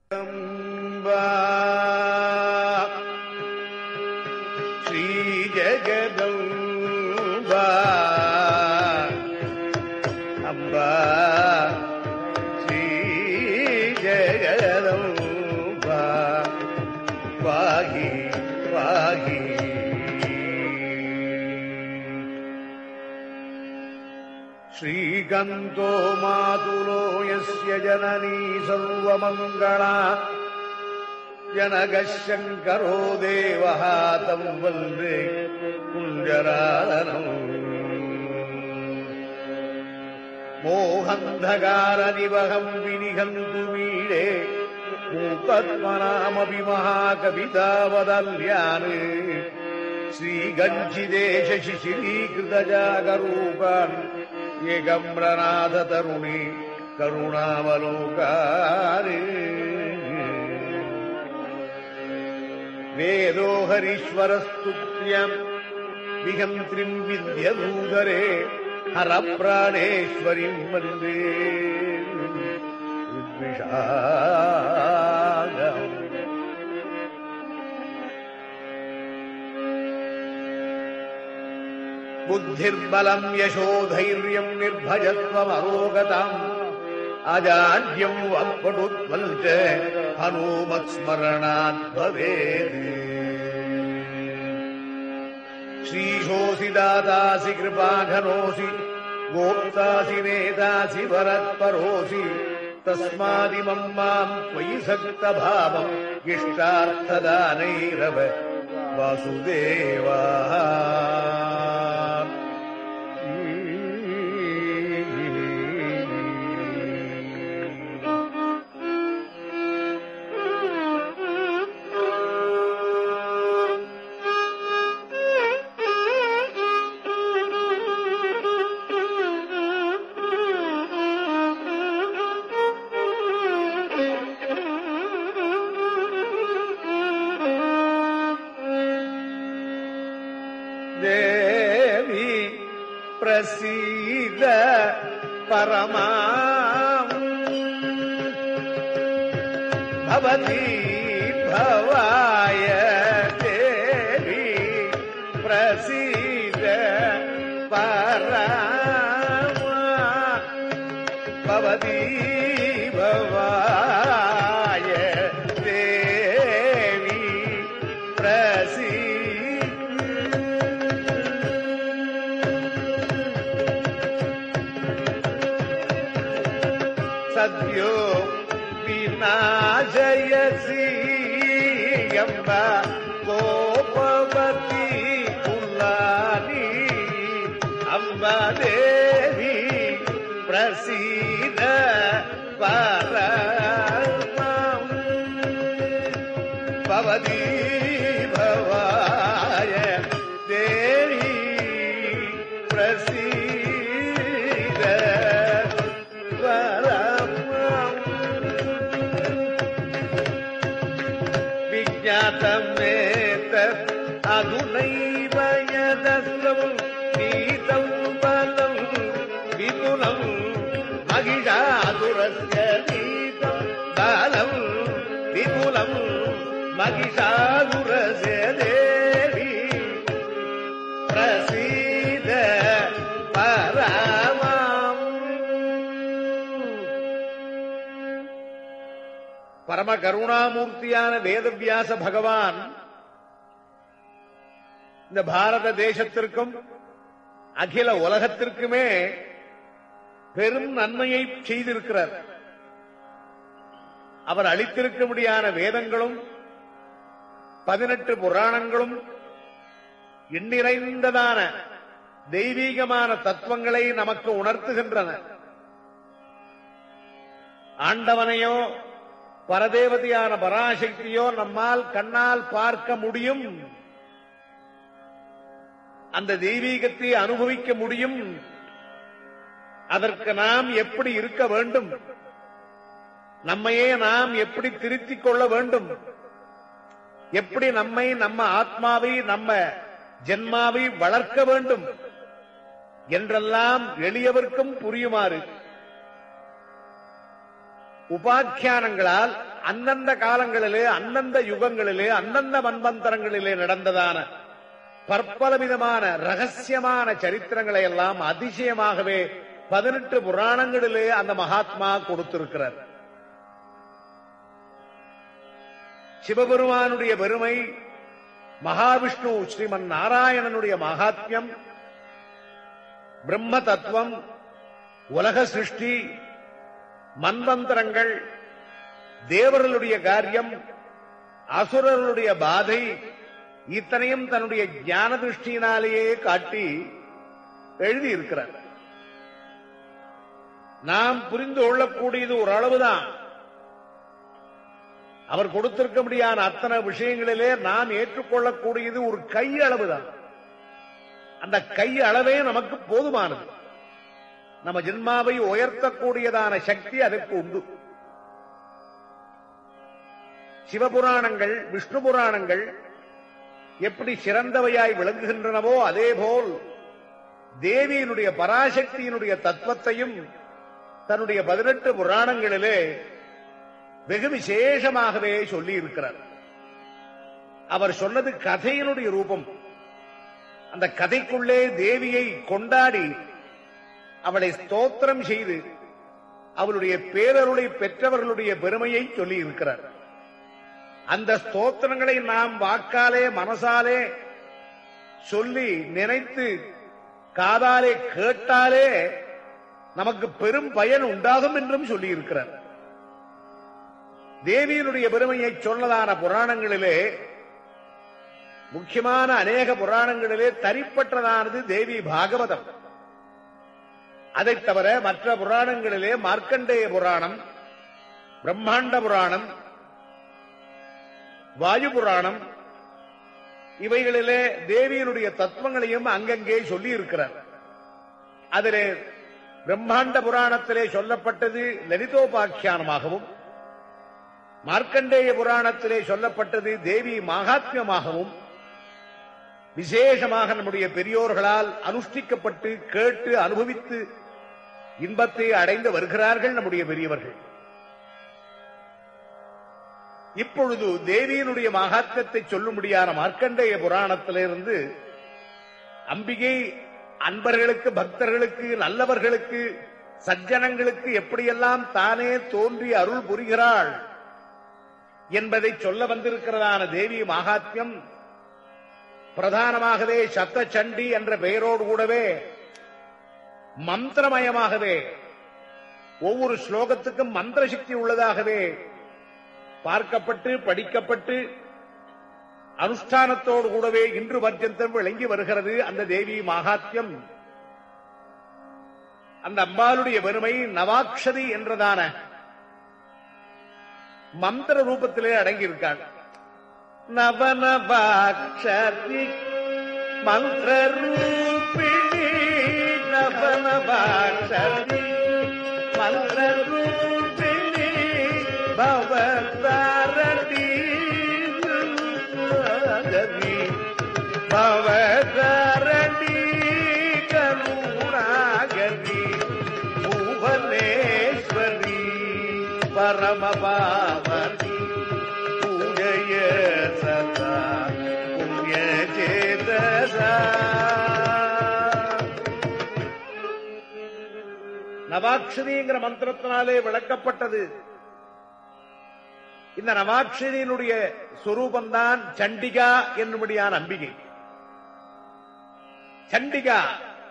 अम्बा श्रीजगदम्बा अम्बा श्रीजगदम्बा पाहि पाहि श्रीगन्तो मातुलो यस्य जननी सर्वमङ्गला जनकः शङ्करो देवः तम् वन्दे कुञ्जरादनम् मोहन्धकारनिवहम् विनिहन्तु मीडे मूकत्मनामपि महाकवितावदल्यान् श्रीगञ्जिदेश शिशिरीकृतजागरूपान् एकम्रनाथ तरुणी करुणावलोकारे वेदो हरीश्वरस्तुत्र्यम् विहन्त्रिम् विद्यधूधरे हरप्राणेश्वरीम् वन्दे विद्विषागम् बुद्धिर्बलम् यशोधैर्यम् निर्भयत्वमरोगताम् अजाड्यम् वक्पटुत्वम् च हनूमत्स्मरणात् भवेत् श्रीशोऽसि दातासि कृपाघनोऽसि गोप्तासि नेतासि वरत्परोऽसि तस्मादिमम् माम् त्वयि सक्तभावम् इष्टार्थदानैरव वासुदेवा देवी प्रसीद परमा भवती भवाय देवी प्रसीद परमा भवती भवाय देवी प्रसीद सद्यो विनाशयसि अम्ब गोपवती कुलानि अम्ब देवी प्रसीद परमम् भवती भवाय देवी प्रसीद परमम् विज्ञातमेतत् अधुनैव यदस्रम् नीतम् बलम् विपुलम् महिषासुरस्य नीतम् बलम् विपुलम् महिषासुरस्य देवी प्रसीद பரமம் பரம கருணாமூர்த்தியான வேதவியாச பகவான் இந்த பாரத தேசத்திற்கும் அகில உலகத்திற்குமே பெரும் நன்மையை செய்திருக்கிறார் அவர் அளித்திருக்கும்படியான வேதங்களும் பதினெட்டு புராணங்களும் எண்ணிறைந்ததான தெய்வீகமான தத்துவங்களை நமக்கு உணர்த்துகின்றன ஆண்டவனையோ பரதேவதையான பராசக்தியோ நம்மால் கண்ணால் பார்க்க முடியும் அந்த தெய்வீகத்தை அனுபவிக்க முடியும் அதற்கு நாம் எப்படி இருக்க வேண்டும் நம்மையே நாம் எப்படி திருத்திக் கொள்ள வேண்டும் எப்படி நம்மை நம்ம ஆத்மாவை நம்ம ஜென்மாவை வளர்க்க வேண்டும் என்றெல்லாம் எளியவர்க்கும் புரியுமாறு உபாக்கியானங்களால் அந்தந்த காலங்களிலே அந்தந்த யுகங்களிலே அந்தந்த மன்வந்தரங்களிலே நடந்ததான பற்பல விதமான ரகசியமான சரித்திரங்களை எல்லாம் அதிசயமாகவே பதினெட்டு புராணங்களிலே அந்த மகாத்மா கொடுத்திருக்கிறார் சிவபெருமானுடைய பெருமை மகாவிஷ்ணு ஸ்ரீமன் நாராயணனுடைய மகாத்மியம் பிரம்ம தத்துவம் உலக சிருஷ்டி மன்வந்தரங்கள் தேவர்களுடைய காரியம் அசுரர்களுடைய பாதை இத்தனையும் தன்னுடைய ஞான திருஷ்டியினாலேயே காட்டி எழுதியிருக்கிறார் நாம் புரிந்து கொள்ளக்கூடியது ஒரு அளவுதான் அவர் கொடுத்திருக்க முடியாத அத்தனை விஷயங்களிலே நாம் ஏற்றுக்கொள்ளக்கூடியது ஒரு கை அளவுதான் அந்த கை அளவே நமக்கு போதுமானது நம்ம ஜென்மாவை உயர்த்தக்கூடியதான சக்தி அதற்கு உண்டு சிவபுராணங்கள் விஷ்ணு புராணங்கள் எப்படி சிறந்தவையாய் விளங்குகின்றனவோ அதேபோல் தேவியினுடைய பராசக்தியினுடைய தத்துவத்தையும் தன்னுடைய பதினெட்டு புராணங்களிலே வெகு விசேஷமாகவே சொல்லி இருக்கிறார் அவர் சொன்னது கதையினுடைய ரூபம் அந்த கதைக்குள்ளே தேவியை கொண்டாடி அவளை ஸ்தோத்திரம் செய்து அவளுடைய பேரருளை பெற்றவர்களுடைய பெருமையை சொல்லி இருக்கிறார் அந்த ஸ்தோத்திரங்களை நாம் வாக்காலே மனசாலே சொல்லி நினைத்து காதாலே கேட்டாலே நமக்கு பெரும் பயன் உண்டாகும் என்றும் சொல்லி இருக்கிறார் தேவியினுடைய பெருமையை சொன்னதான புராணங்களிலே முக்கியமான அநேக புராணங்களிலே தரிப்பட்டதானது தேவி பாகவதம் அதைத் தவிர மற்ற புராணங்களிலே மார்க்கண்டேய புராணம் பிரம்மாண்ட புராணம் வாயு புராணம் இவைகளிலே தேவியினுடைய தத்துவங்களையும் அங்கங்கே சொல்லி இருக்கிறார் அதிலே பிரம்மாண்ட புராணத்திலே சொல்லப்பட்டது லலிதோபாக்கியானமாகவும் மார்க்கண்டேய புராணத்திலே சொல்லப்பட்டது தேவி மகாத்மியமாகவும் விசேஷமாக நம்முடைய பெரியோர்களால் அனுஷ்டிக்கப்பட்டு கேட்டு அனுபவித்து இன்பத்தை அடைந்து வருகிறார்கள் நம்முடைய பெரியவர்கள் இப்பொழுது தேவியினுடைய மகாத்மத்தை சொல்லும்படியான மார்க்கண்டேய புராணத்திலிருந்து அம்பிகை அன்பர்களுக்கு பக்தர்களுக்கு நல்லவர்களுக்கு சஜ்ஜனங்களுக்கு எப்படியெல்லாம் தானே தோன்றி அருள் புரிகிறாள் என்பதை சொல்ல வந்திருக்கிறதான தேவி மகாத்மியம் பிரதானமாகவே சத்த சண்டி என்ற பெயரோடு கூடவே மந்திரமயமாகவே ஒவ்வொரு ஸ்லோகத்துக்கும் மந்திர சக்தி உள்ளதாகவே பார்க்கப்பட்டு படிக்கப்பட்டு அனுஷ்டானத்தோடு கூடவே இன்று பர்யந்தம் விளங்கி வருகிறது அந்த தேவி மகாத்மியம் அந்த அம்பாளுடைய பெருமை நவாக்ஷதி என்றதான மந்திர ரூபத்திலே அடங்கியிருக்காள் நவனவாக்ஷரி மந்திர ரூபிணி நவனவாக்ஷரி மந்திர ரூபிணி பவதாரணி பவதாரணி கருணாகரி புவனேஸ்வரி பரமபாவதி பூஜய சதா புண்ணிய சேதசா நவாக்ஷரிங்கிற மந்திரத்தினாலே விளக்கப்பட்டது இந்த நவாட்சரியினுடைய சொரூபந்தான் சண்டிகா என்னும்படியான அம்பிகை சண்டிகா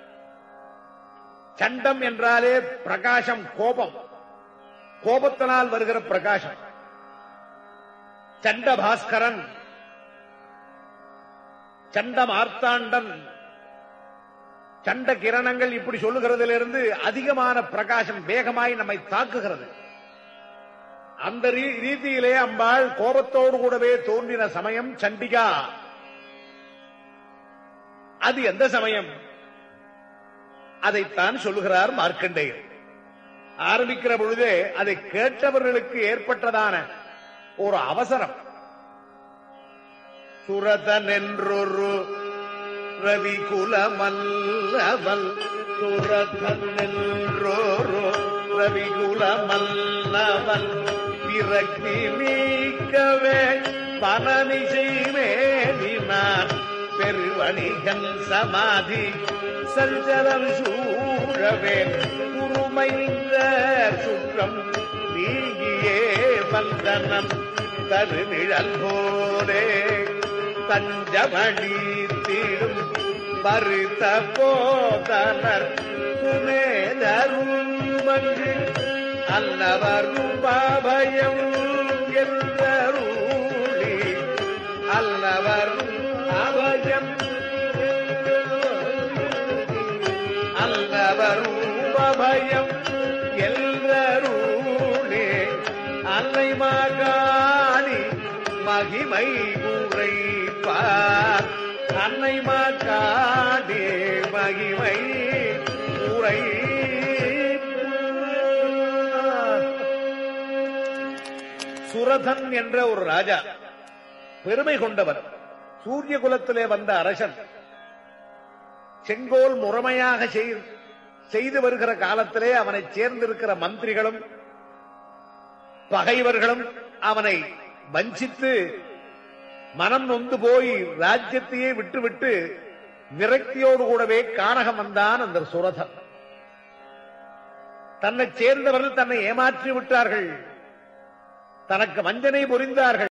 சண்டம் என்றாலே பிரகாசம் கோபம் கோபத்தினால் வருகிற பிரகாசம் சண்ட பாஸ்கரன் சண்ட மார்த்தாண்டன் சண்ட கிரணங்கள் இப்படி சொல்லுகிறதிலிருந்து அதிகமான பிரகாசம் வேகமாய் நம்மை தாக்குகிறது அந்த ரீ- ரீதியிலே அம்பாள் கோபத்தோடு கூடவே தோன்றின சமயம் சண்டிகா அது எந்த சமயம் அதைத்தான் சொல்லுகிறார் மார்க்கண்டேயர் ஆரம்பிக்கிற பொழுதே அதை கேட்டவர்களுக்கு ஏற்பட்டதான ஒரு அவசரம் சுரதன் என்றொரு ரவி குலமல்லவல் சுரதன் என்றொரு ரவிகுல மன்னவன் பிறக்கி நீக்கவே பனமிசை மேலினான் பெருவணிகன் சமாதி சஞ்சலம் சூழவே குருமைந்த சுற்றம் நீங்கியே வந்தனம் தருநிழல் போலே தஞ்சமணி தீடும் பருத்த போதனர் புனேதருமன்று அல்லவரும் பாபயம் என்றருளி அல்லவரும் அபயம் அல்லவரும் அபயம் எல்லருளே அன்னை மகாணி மகிமை உரைப்பார் அன்னை மகாணி மகிமை உரை சுரதன் என்ற ஒரு ராஜா பெருமை கொண்டவர் சூரிய குலத்திலே வந்த அரசன் செங்கோல் முறைமையாக செய்- செய்து வருகிற காலத்திலே அவனை சேர்ந்திருக்கிற மந்திரிகளும் பகைவர்களும் அவனை வஞ்சித்து மனம் நொந்து போய் ராஜ்யத்தையே விட்டுவிட்டு விரக்தியோடு கூடவே கானகம் வந்தான் அந்த சுரதன் தன்னை சேர்ந்தவர்கள் தன்னை ஏமாற்றி விட்டார்கள் தனக்கு வஞ்சனை புரிந்தார்கள்